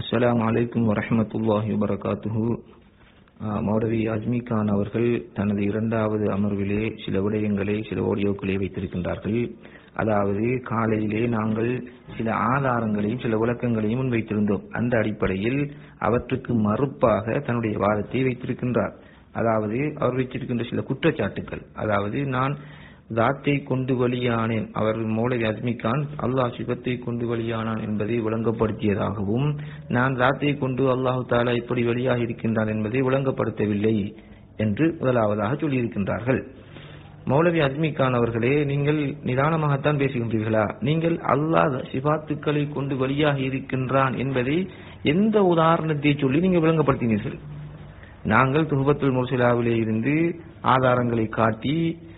அஸ்ஸலாமு அலைக்கும் வரஹ்மத்துல்லாஹி வபரகாத்துஹு ஆஹ் மௌலவி அஜ்மி கான் அவர்கள் தனது இரண்டாவது அமர்விலே சில விடயங்களை சில ஆடியோக்களை வைத்திருக்கின்றார்கள் அதாவது காலையிலே நாங்கள் சில ஆதாரங்களையும் சில விளக்கங்களையும் முன்வைத்திருந்தோம் அந்த அடிப்படையில் அவற்றுக்கு மறுப்பாக தன்னுடைய வாதத்தை வைத்திருக்கின்றார் அதாவது அவர் வைத்திருக்கின்ற சில குற்றச்சாட்டுகள் அதாவது நான் தாத்தை கொண்டு வழியானேன் அவர் மௌலவி அஸ்மிகான் அல்லாஹ் சிவத்தை கொண்டு வழியானான் என்பதை விளங்கப்படுத்தியதாகவும் நான் தாத்தை கொண்டு அல்லாஹு தாலா இப்படி வெளியாக இருக்கின்றான் என்பதை விளங்கப்படுத்தவில்லை என்று முதலாவதாக சொல்லியிருக்கின்றார்கள் மௌலவி அஸ்மிகான் அவர்களே நீங்கள் நிதானமாகத்தான் பேசுகின்றீர்களா நீங்கள் அல்லாஹ் சிபாத்துக்களை கொண்டு வழியாக இருக்கின்றான் என்பதை எந்த உதாரணத்தை சொல்லி நீங்கள் விளங்கப்படுத்தினீர்கள் நாங்கள் துஹபத்துல் முர்சிலாவிலே இருந்து ஆதாரங்களை காட்டி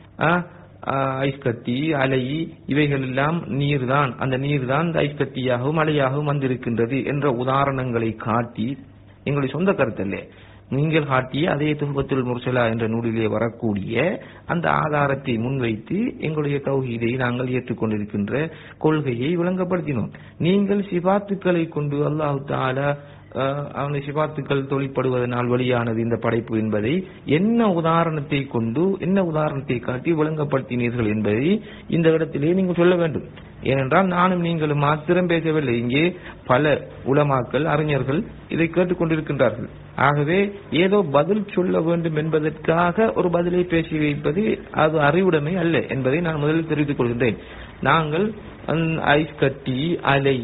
ஐஸ் கட்டி அலை இவைகள் எல்லாம் நீர் தான் அந்த நீர் தான் இந்த ஐஸ் கட்டியாகவும் அலையாகவும் வந்திருக்கின்றது என்ற உதாரணங்களை காட்டி எங்களுடைய சொந்த கருத்தல்ல நீங்கள் காட்டிய அதே துன்பத்துல் முர்சலா என்ற நூலிலே வரக்கூடிய அந்த ஆதாரத்தை முன்வைத்து எங்களுடைய தௌஹீதை நாங்கள் ஏற்றுக்கொண்டிருக்கின்ற கொள்கையை விளங்கப்படுத்தினோம் நீங்கள் சிபாத்துக்களை கொண்டு அல்லாஹு தாலா அவனை சிபாத்துக்கள் தொழிற்படுவதனால் வெளியானது இந்த படைப்பு என்பதை என்ன உதாரணத்தை கொண்டு என்ன உதாரணத்தை காட்டி விளங்கப்படுத்தினீர்கள் என்பதை இந்த இடத்திலே நீங்கள் சொல்ல வேண்டும் ஏனென்றால் நானும் நீங்களும் மாத்திரம் பேசவில்லை இங்கே பல உலமாக்கள் அறிஞர்கள் இதை கேட்டுக்கொண்டிருக்கின்றார்கள் ஆகவே ஏதோ பதில் சொல்ல வேண்டும் என்பதற்காக ஒரு பதிலை பேசி வைப்பது அது அறிவுடைமை அல்ல என்பதை நான் முதலில் தெரிவித்துக் கொள்கின்றேன் நாங்கள் ஐஸ் கட்டி அலை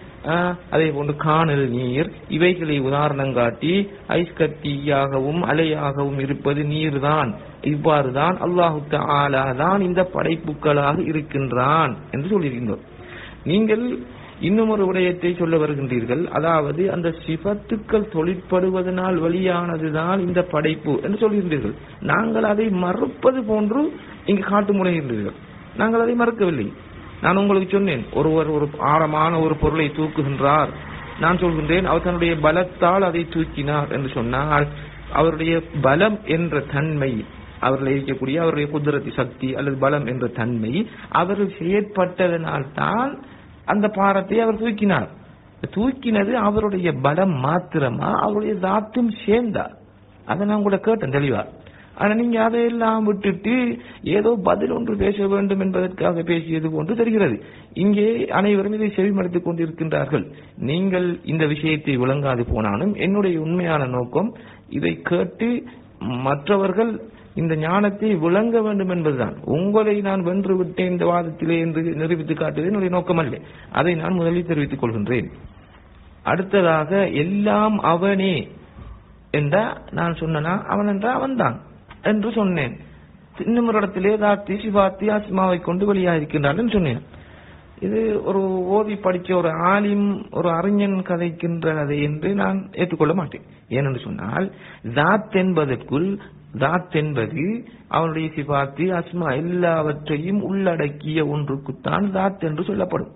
அதே போன்று காணல் நீர் இவைகளை உதாரணம் காட்டி ஐஸ் கட்டியாகவும் அலையாகவும் இருப்பது நீர் தான் இவ்வாறு தான் அல்லாஹு ஆலா தான் இந்த படைப்புகளாக இருக்கின்றான் என்று சொல்லியிருக்கின்றோம் நீங்கள் இன்னும் ஒரு விடயத்தை சொல்ல வருகின்றீர்கள் அதாவது அந்த சிபத்துக்கள் தொழிற்படுவதனால் வெளியானதுதான் இந்த படைப்பு என்று சொல்கின்றீர்கள் நாங்கள் அதை மறுப்பது போன்று இங்கு காட்டு முறைகின்றீர்கள் நாங்கள் அதை மறுக்கவில்லை நான் உங்களுக்கு சொன்னேன் ஒருவர் ஒரு ஆழமான ஒரு பொருளை தூக்குகின்றார் நான் சொல்கின்றேன் அவர் தன்னுடைய பலத்தால் அதை தூக்கினார் என்று சொன்னால் அவருடைய பலம் என்ற தன்மை அவர்கள் இருக்கக்கூடிய அவருடைய குதிரத்தி சக்தி அல்லது பலம் என்ற தன்மை அவர்கள் செயற்பட்டதனால் தான் அந்த பாரத்தை அவர் தூக்கினார் தூக்கினது அவருடைய பலம் மாத்திரமா அவருடைய தாத்தும் சேர்ந்தார் அதை நான் கூட கேட்டேன் தெளிவா ஆனா நீங்க அதையெல்லாம் விட்டுட்டு ஏதோ பதில் ஒன்று பேச வேண்டும் என்பதற்காக பேசியது போன்று தெரிகிறது இங்கே அனைவரும் இதை செவிமடுத்துக் கொண்டிருக்கின்றார்கள் நீங்கள் இந்த விஷயத்தை விளங்காது போனாலும் என்னுடைய உண்மையான நோக்கம் இதை கேட்டு மற்றவர்கள் இந்த ஞானத்தை விளங்க வேண்டும் என்பதுதான் உங்களை நான் வென்று விட்டேன் இந்த வாதத்திலே என்று நிரூபித்து காட்டுவது என்னுடைய நோக்கம் அல்ல அதை நான் முதலில் தெரிவித்துக் கொள்கின்றேன் அடுத்ததாக எல்லாம் அவனே என்றா நான் சொன்னா அவன் என்றா அவன்தான் என்று சொன்னேன் இன்னும் ஒரு இடத்திலே தாத்தி சிவாத்தி ஆத்மாவை கொண்டு வெளியாகிருக்கின்றான் சொன்னேன் இது ஒரு ஓதி படிச்ச ஒரு ஆலிம் ஒரு அறிஞன் கதைக்கின்ற கதை என்று நான் ஏற்றுக்கொள்ள மாட்டேன் ஏனென்று சொன்னால் தாத் என்பதற்குள் தாத் என்பது அவனுடைய சிபாத்தி அஸ்மா எல்லாவற்றையும் உள்ளடக்கிய ஒன்றுக்குத்தான் தாத் என்று சொல்லப்படும்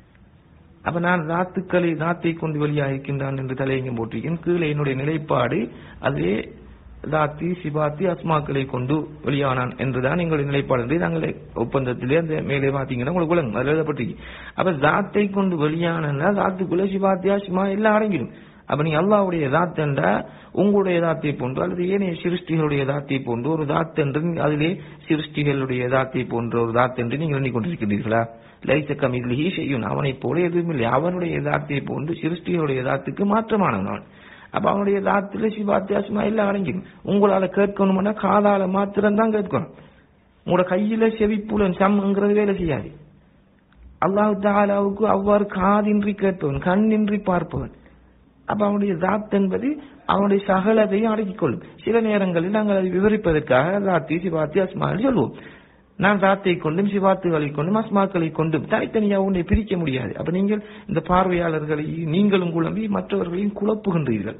அப்ப நான் தாத்துக்களை தாத்தை கொண்டு வெளியாகிருக்கின்றான் என்று தலையங்கம் போட்டிருக்கேன் கீழே என்னுடைய நிலைப்பாடு அதே தாத்தி சிபாத்தி அஸ்மாக்களை கொண்டு வெளியானான் என்றுதான் எங்களுடைய நிலைப்பாடு என்று நாங்கள் ஒப்பந்தத்திலே அந்த மேலே பார்த்தீங்கன்னா உங்களுக்கு விளங்கும் அதில் எழுதப்பட்டிருக்கு அப்ப தாத்தை கொண்டு வெளியானா தாத்துக்குள்ள சிபாத்தி அஸ்மா எல்லாம் அடங்கிடும் அப்ப நீ அல்லாவுடைய தாத் என்றா உங்களுடைய தாத்தை போன்று அல்லது ஏனைய சிருஷ்டிகளுடைய தாத்தை போன்று ஒரு தாத் என்று அதிலே சிருஷ்டிகளுடைய தாத்தை போன்ற ஒரு தாத் என்று நீங்கள் எண்ணிக்கொண்டிருக்கிறீர்களா லைச கமிதிலி செய்யும் அவனை போல எதுவும் இல்லை அவனுடைய தாத்தை போன்று சிருஷ்டிகளுடைய தாத்துக்கு மாற்றமானவன் அவன் அப்ப அவனுடைய தாத்துல சிவாத்தியாசமா எல்லாம் அடங்கிடும் உங்களால கேட்கணும்னா காதால மாத்திரம் தான் கேட்கணும் உங்களோட கையில செவிப்புலன் சம்ங்கிறது வேலை செய்யாது அல்லாஹு தாலாவுக்கு அவ்வாறு காதின்றி கேட்பவன் கண்ணின்றி பார்ப்பவன் அப்ப அவனுடைய தாத் என்பது அவனுடைய சகலதையும் அடக்கிக் கொள்ளும் சில நேரங்களில் நாங்கள் அதை விவரிப்பதற்காக தாத்தி சிவாத்தி அஸ்மா சொல்லுவோம் நான் தாத்தை கொண்டும் சிவாத்துகளை கொண்டும் அஸ்மாக்களை கொண்டும் தனித்தனியாக உன்னை பிரிக்க முடியாது அப்ப நீங்கள் இந்த பார்வையாளர்களை நீங்களும் குழம்பி மற்றவர்களையும் குழப்புகின்றீர்கள்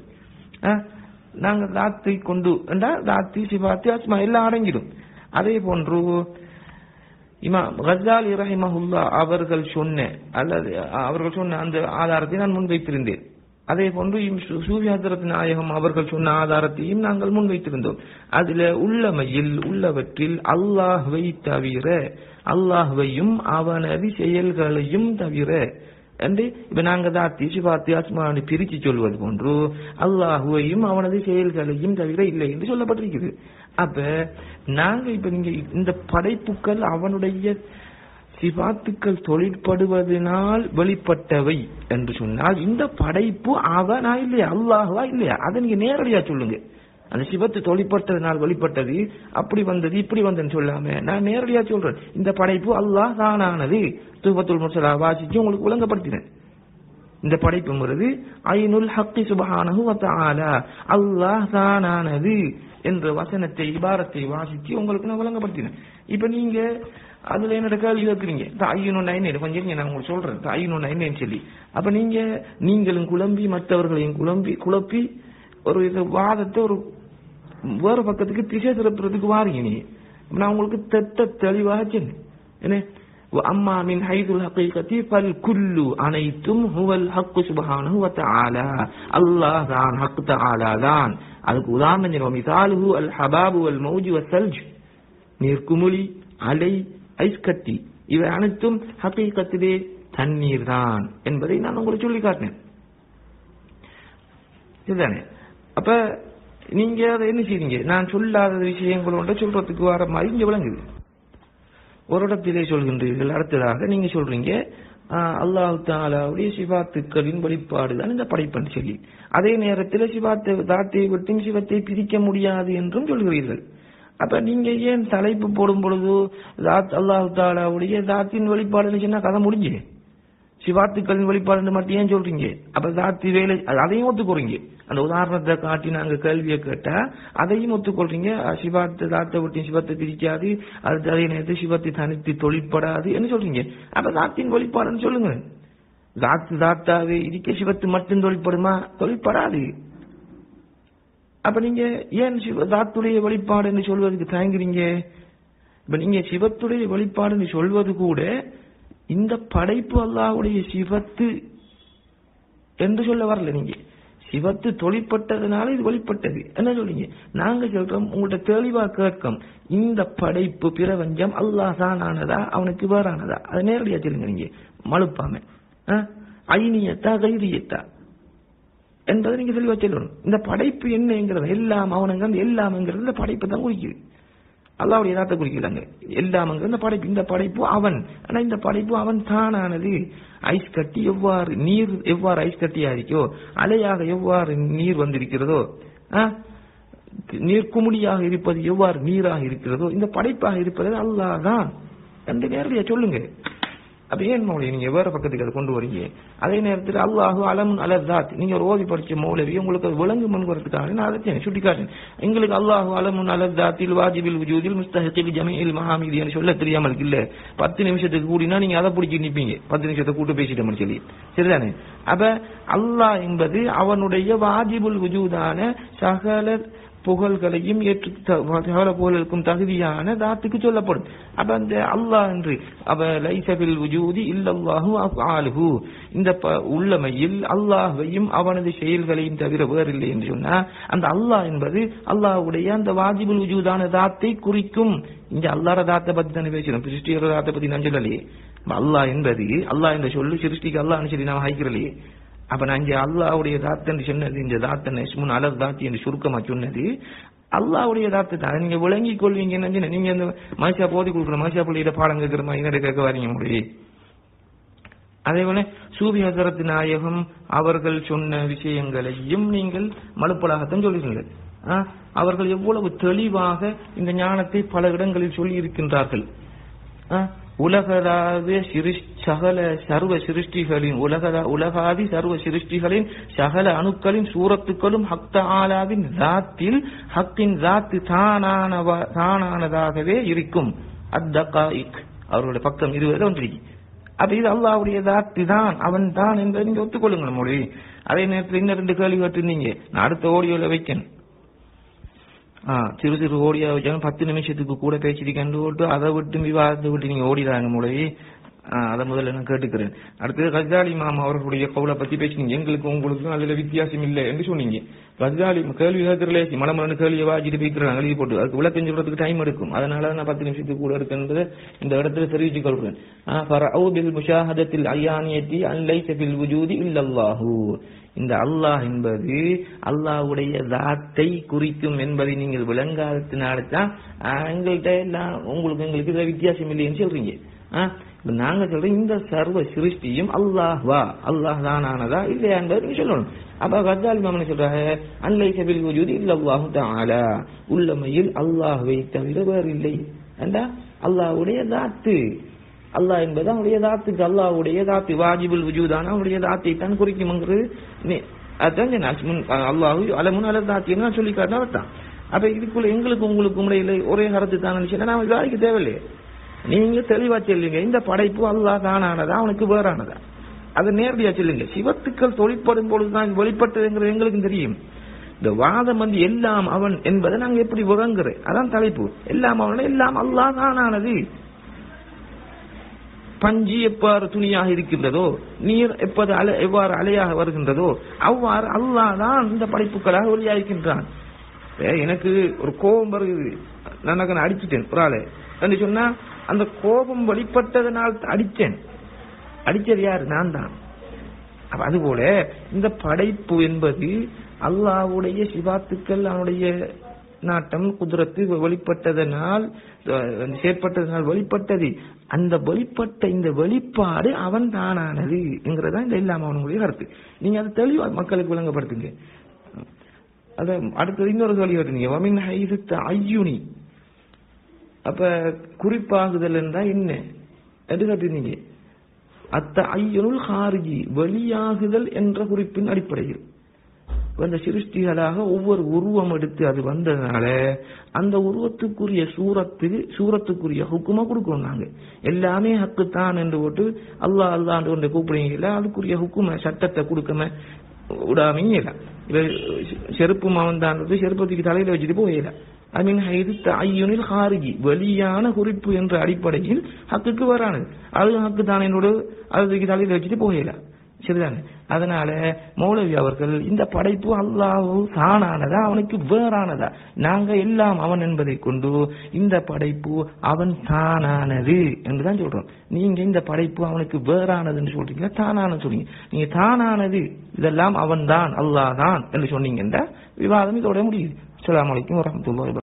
நாங்கள் தாத்தை கொண்டு என்றால் தாத்தி சிவாத்தி அஸ்மா எல்லாம் அடங்கிடும் அதே போன்று இமா கசாலி ரஹிமஹுல்லா அவர்கள் சொன்ன அல்லது அவர்கள் சொன்ன அந்த ஆதாரத்தை நான் முன்வைத்திருந்தேன் அதே போன்று சூஃபி ஹசரத் நாயகம் அவர்கள் சொன்ன ஆதாரத்தையும் நாங்கள் முன்வைத்திருந்தோம் அதுல உள்ளமையில் உள்ளவற்றில் அல்லாஹ்வை தவிர அல்லாஹ்வையும் அவனது செயல்களையும் தவிர என்று இப்ப நாங்க தாத்தி சிவாத்தி ஆத்மாவை பிரிச்சு சொல்வது போன்று அல்லாஹுவையும் அவனது செயல்களையும் தவிர இல்லை என்று சொல்லப்பட்டிருக்கிறது அப்ப நாங்க இப்ப நீங்க இந்த படைப்புகள் அவனுடைய சிவாத்துக்கள் தொழிற்படுவதனால் வெளிப்பட்டவை என்று சொன்னால் இந்த படைப்பு அவனா இல்லையா அல்லாஹுவா இல்லையா அதை நீங்க நேரடியா சொல்லுங்க அந்த சிவத்து தொழிற்பட்டதனால் வெளிப்பட்டது அப்படி வந்தது இப்படி வந்ததுன்னு சொல்லாம நான் நேரடியா சொல்றேன் இந்த படைப்பு அல்லாஹ் தானானது துபத்துல் முசலா வாசிச்சு உங்களுக்கு விளங்கப்படுத்தினேன் இந்த படைப்புங்கிறது ஐனுல் ஹக்கி சுபஹானஹு வ தஆலா அல்லாஹ் தானானது என்ற வசனத்தை இபாரத்தை வாசிச்சு உங்களுக்கு நான் விளங்கப்படுத்தினேன் இப்ப நீங்க அதுல என்னோட கேள்வி கேட்குறீங்க ஐயனு நைன் கொஞ்சம் இருங்க, நான் உங்களுக்கு சொல்றேன் ஐயனு நைன் சொல்லி அப்ப நீங்க நீங்களும் குழம்பி மற்றவர்களையும் குழம்பி குழப்பி ஒரு இது வாதத்தை ஒரு வேற பக்கத்துக்கு திசை திருப்புறதுக்கு வாரீங்க நீங்க அப்ப நான் உங்களுக்கு தெட்ட தெளிவாக சொன்னேன் என்ன அம்மா மின் ஹைதுல் ஹக்கீகத்தி ஃபல் குல்லு அனைத்தும் ஹுவல் ஹக்கு சுபஹானஹு வ தஆலா அல்லாஹ் தான் ஹக்கு தஆலா தான் அதுக்கு உதாரணம் சொல்லுவோம் மிசாலுஹு அல் ஹபாபு வல் மௌஜு வ சல்ஜ் நீர்க்குமிழி அலை ஐஸ் கட்டி இவை அனைத்தும் ஹக்கீகத்திலே தண்ணீர் தான் என்பதை நான் உங்களுக்கு சொல்லி காட்டினேன் இதுதானே அப்ப நீங்க அதை என்ன செய்றீங்க நான் சொல்லாத விஷயங்களோட சொல்றதுக்கு வர மாதிரி இங்க விளங்குது ஒரு இடத்திலே சொல்கின்றீர்கள் அடுத்ததாக நீங்க சொல்றீங்க ஆஹ், அல்லாஹ் தாலாவுடைய சிவாத்துக்களின் வெளிப்பாடு தான் இந்த படைப்புன்னு சொல்லி அதே நேரத்தில் சிவாத்தை தாத்தை விட்டும் சிவத்தை பிரிக்க முடியாது என்றும் சொல்கிறீர்கள் அப்ப நீங்க ஏன் தலைப்பு போடும் பொழுது தாத் அல்லாஹ் தாலாவுடைய தாத்தின் வெளிப்பாடுன்னு சொன்னா கதை முடிஞ்சு சிவாத்துக்களின் வெளிப்பாடு மட்டும் ஏன் சொல்றீங்க அப்ப தாத்தி வேலை அது- அதையும் ஒத்துக்கொள்றீங்க அந்த உதாரணத்தை காட்டி நாங்க கேள்வியை கேட்டா அதையும் ஒத்துக்கொள்றீங்க அஹ் சிவாத்தை தாத்தை விட்டு சிவத்தை பிரிக்காது அது அதே நேரத்தில் சிவத்தை தனித்து தொழிற்படாது என்ன சொல்றீங்க அப்ப தாத்தின் வெளிப்பாடுன்னு சொல்லுங்க தாத்து தாத்தாவே இருக்க சிவத்து மட்டும் தொழிற்படுமா தொழிற்படாது அப்ப நீங்க ஏன் சிவ தாத்துடைய வெளிப்பாடு என்று சொல்வதற்கு தயங்குறீங்க இப்ப நீங்க சிவத்துடைய வெளிப்பாடுன்னு சொல்வது கூட இந்த படைப்பு அல்லாஹ்வுடைய சிவத்து என்று சொல்ல வரல நீங்க சிவத்து தொழிற்பட்டதுனால இது வெளிப்பட்டது என்ன சொல்றீங்க நாங்க சொல்றோம் உங்கள்ட்ட தெளிவா கேட்கும் இந்த படைப்பு பிரபஞ்சம் அல்லாஹ் தானானதா அவனுக்கு வேறானதா அதை நேரடியா சொல்லுங்க நீங்க மழுப்பாம ஆ? ஐனியத்தா கைரியத்தா என்பதை நீங்க தெளிவா சொல்லணும் இந்த படைப்பு என்னங்கிறது எல்லாம் அவனுங்க எல்லாம்ங்கிறது இந்த படைப்பு தான் குறிக்குது அல்லாவுடைய யதார்த்த குறிக்கிறாங்க எல்லாம்ங்கிறது இந்த படைப்பு இந்த படைப்பு அவன் ஆனா இந்த படைப்பு அவன் தானானது ஐஸ் கட்டி எவ்வாறு நீர் எவ்வாறு ஐஸ் கட்டியா இருக்கோ அலையாக எவ்வாறு நீர் வந்திருக்கிறதோ ஆ? நீர் குமுடியாக இருப்பது எவ்வாறு நீராக இருக்கிறதோ இந்த படைப்பாக இருப்பது அல்லாஹ் தான் என்று நேரடியா சொல்லுங்க அப்ப ஏன் மௌலி நீங்க வேற பக்கத்துக்கு அதை கொண்டு வரீங்க அதே நேரத்தில் அல்லாஹு அலம் அலர்தாத் நீங்க ஒரு ஓதி படிச்ச மௌலவி உங்களுக்கு அது விளங்கு முன்வரத்துக்காக நான் அதை சுட்டி காட்டேன் எங்களுக்கு அல்லாஹு அலமுன் அலர்தாத்தில் வாஜிபில் வஜூதில் முஸ்தஹில் ஜமீல் மஹாமிதி என்று சொல்ல தெரியாமல் இருக்கு இல்ல பத்து நிமிஷத்துக்கு கூடினா நீங்க அதை பிடிச்சி நிப்பீங்க பத்து நிமிஷத்தை கூட்டு பேசிட்டோம்னு சொல்லி சரிதானே அப்ப அல்லாஹ் என்பது அவனுடைய வாஜிபுல் வஜூதான சகல புகழ்களையும் ஏற்று த- சகல புகழுக்கும் தகுதியான தாத்துக்கு சொல்லப்படும் அப்ப அந்த அல்லாஹ் என்று அவ லைசபில் உஜூதி இல்லல்லாஹு அஃஆலுஹு இந்த ப- உள்ளமையில் அல்லாஹ்வையும் அவனது செயல்களையும் தவிர வேறில்லை என்று சொன்னா அந்த அல்லாஹ் என்பது அல்லாஹ்வுடைய அந்த வாஜிபுல் உஜூதான தாத்தை குறிக்கும் இங்க அல்லாஹ் தாத்தை பத்தி தானே பேசுறோம் சிருஷ்டியோட தாத்தை பத்தி நான் சொல்லலையே அப்ப அல்லாஹ் என்பது அல்லாஹ் என்ற சொல்லு சிருஷ்டிக்கு அல்லாஹ்னு சொல்லி நான் ஹைக்கிறலையே அப்ப நான் இங்க அல்லாஹ்வுடைய தாத் என்று சொன்னது இந்த தாத்தன் இஸ்முன் அலர் தாத்தி என்று சுருக்கமா சொன்னது அல்லாஹ்வுடைய தாத்து தான் நீங்க விளங்கிக் கொள்வீங்கன்னு சொன்னேன். நீங்க இந்த மனுஷா போதி கொடுக்குற மனுஷா பிள்ளையிட பாடம் கேட்கிற மாதிரி என்னடா கேட்க வரீங்க முடியே அதே போல சூபி ஹசரத் நாயகம் அவர்கள் சொன்ன விஷயங்களையும் நீங்கள் மலுப்பலாகத்தான் சொல்லுகிறீர்கள் ஆ, அவர்கள் எவ்வளவு தெளிவாக இந்த ஞானத்தை பல இடங்களில் சொல்லி இருக்கின்றார்கள் ஆ, உலகளாவிய சிருஷ் சகல சர்வ சிருஷ்டிகளின் உலகதா உலகாதி சர்வ சிருஷ்டிகளின் சகல அணுக்களின் சூரத்துக்களும் ஹக்த ஆலாவின் தாத்தில் ஹக்கின் தாத்து தானானவ தானானதாகவே இருக்கும் அத்தகாயிக் அவருடைய பக்கம் இருபதுல வந்திருக்கு அப்ப இது அல்லாஹ்வுடைய தாத்து தான் அவன் தான் என்பதை நீங்க ஒத்துக்கொள்ளுங்க மொழி அதே நேரத்தில் இன்னும் ரெண்டு கேள்வி கேட்டிருந்தீங்க நான் அடுத்த ஓடியோல வைக்கணும் ஆ, சிறு சிறு ஓடியா வச்சாலும் பத்து நிமிஷத்துக்கு கூட பேசிருக்கேன் போட்டு அதை விட்டு விவாதத்தை விட்டு நீங்க ஓடிடாங்க மூலவி ஆஹ் அதை முதல்ல நான் கேட்டுக்கிறேன் அடுத்தது கஜாலி மாமா அவர்களுடைய கவுலை பத்தி பேசினீங்க எங்களுக்கு உங்களுக்கும் அதுல வித்தியாசம் இல்லை என்று சொன்னீங்க கஜாலி கேள்வி கேட்கறல மனமலன்னு கேள்வியை வாஜிட்டு போய்க்கிறாங்க எழுதி போட்டு அதுக்கு விளக்கம் சொல்றதுக்கு டைம் எடுக்கும் அதனால நான் பத்து நிமிஷத்துக்கு கூட இருக்குன்றதை இந்த இடத்துல தெரிவித்துக் கொள்கிறேன் ஃபரஅவு பில் முஷாஹதத்தில் ஐயானியத்தி அல்லைஸ பில் வுஜூதி இல்லல்லாஹு இந்த அல்லாஹ் என்பது அல்லாஹ்வுடைய தாத்தை குறிக்கும் என்பதை நீங்கள் விளங்காதத்தினால தான் எங்கள்கிட்ட எல்லாம் உங்களுக்கு எங்களுக்கு இதுல வித்தியாசம் இல்லைன்னு சொல்றீங்க ஆ, இப்ப நாங்க சொல்றோம் இந்த சர்வ சிருஷ்டியும் அல்லாஹ் வா அல்லாஹ் தானானதா இல்லையா என்பதை நீங்க சொல்லணும் அப்ப கஜாலி மாமன் சொல்றாங்க அன்லை சபில் வஜூதி இல்லல்லாஹு தஆலா உள்ளமையில் அல்லாஹ்வை தவிர வேறு இல்லை ஏண்டா அல்லாஹ்வுடைய தாத்து அல்லாஹ் என்பது அவனுடைய தாத்துக்கு அல்லாஹ்வுடைய தாத்து வாஜிபுல் வஜூதான அவனுடைய தாத்தை தான் குறிக்கும்ங்கிறது நி- அதான் சொன்னேன். அஸ்முன் அல்லாஹு அலமுன் அல தாத்தின்னு நான் சொல்லி காட்டினா தான் அப்ப இதுக்குள்ள எங்களுக்கு உங்களுக்கு இடையில ஒரே கருத்து தான் சொன்னா நாம விவாதிக்க தேவையில்லையே நீங்க தெளிவா சொல்லுங்க இந்த படைப்பு அல்லாஹ் தானானதா அவனுக்கு வேறானதா அதை நேரடியா சொல்லுங்க சிவத்துக்கள் தொழிற்படும் பொழுதுதான் இது வெளிப்பட்டதுங்கிறது எங்களுக்கு தெரியும் இந்த வாதம் வந்து எல்லாம் அவன் என்பதை நாங்க எப்படி விளங்குறோம் அதான் தலைப்பு எல்லாம் அவன் எல்லாம் அல்லாஹ் தானானது பஞ்சு எவ்வாறு துணியாக இருக்கின்றதோ நீர் எப்போது அலை எவ்வாறு அலையாக வருகின்றதோ அவ்வாறு அல்லாஹ் தான் இந்த படைப்புகளாக வெளியாகின்றான் இப்ப எனக்கு ஒரு கோபம் வருகிறது நான் நான் அடிச்சிட்டேன் ஒரு ஆளு என்று சொன்னா அந்த கோபம் வெளிப்பட்டதனால் அடிச்சேன் அடிச்சது யாரு நான் தான் அப்ப அதுபோல இந்த படைப்பு என்பது அல்லாஹ்வுடைய சிவாத்துக்கள் அவனுடைய நாட்டம் குதிரத்து வெளிப்பட்டதனால் அஹ், செயற்பட்டதனால் வெளிப்பட்டது அந்த வெளிப்பட்ட இந்த வெளிப்பாடு அவன் தானானது என்கிறதா இந்த இல்லாம அவனுடைய கருத்து நீங்க அதை தெளிவா மக்களுக்கு விளங்கப்படுத்துங்க அத அடுத்தது இன்னொரு சொல்லி வருவீங்க வமின் ஹைது ஐயுனி அப்ப குறிப்பாகுதல் என்றா என்ன எது கட்டுனீங்க அத்த ஐயனுள் ஹாரிஜி வெளியாகுதல் என்ற குறிப்பின் அடிப்படையில் அந்த சிருஷ்டிகளாக ஒவ்வொரு உருவம் எடுத்து அது வந்ததுனால அந்த உருவத்துக்குரிய சூரத்து சூரத்துக்குரிய ஹுக்குமா கொடுக்கணும் நாங்க எல்லாமே ஹக்கு தான் என்று போட்டு அல்லாஹ் அல்லாண்டு கொண்டு கூப்பிடுறீங்களா அதுக்குரிய ஹுக்கும சட்டத்தை கொடுக்காம விடாமீங்க இல்ல இப்ப செருப்பு மாவன் தான் செருப்பத்துக்கு தலையில வச்சுட்டு போயிடல ஐ மீன் இது ஐயுனில் ஹாரிஜி வெளியான குறிப்பு என்ற அடிப்படையில் ஹக்குக்கு வரானது அது ஹக்கு தான் என்னோட அதுக்கு தலையில வச்சுட்டு போயிடல சரிதானே அதனால மௌலவி அவர்கள் இந்த படைப்பு அல்லாஹ் தானானதா அவனுக்கு வேறானதா நாங்க எல்லாம் அவன் என்பதை கொண்டு இந்த படைப்பு அவன் தானானது என்றுதான் சொல்றோம் நீங்க இந்த படைப்பு அவனுக்கு வேறானதுன்னு சொல்றீங்க தானானது சொல்றீங்க நீங்க தானானது இதெல்லாம் அவன் தான் அல்லாஹ் தான் என்று சொன்னீங்கன்னா விவாதம் இதோட முடியுது அஸ்ஸலாமு அலைக்கும் வரஹ்மத்துல்லாஹி வபரகாத்துஹு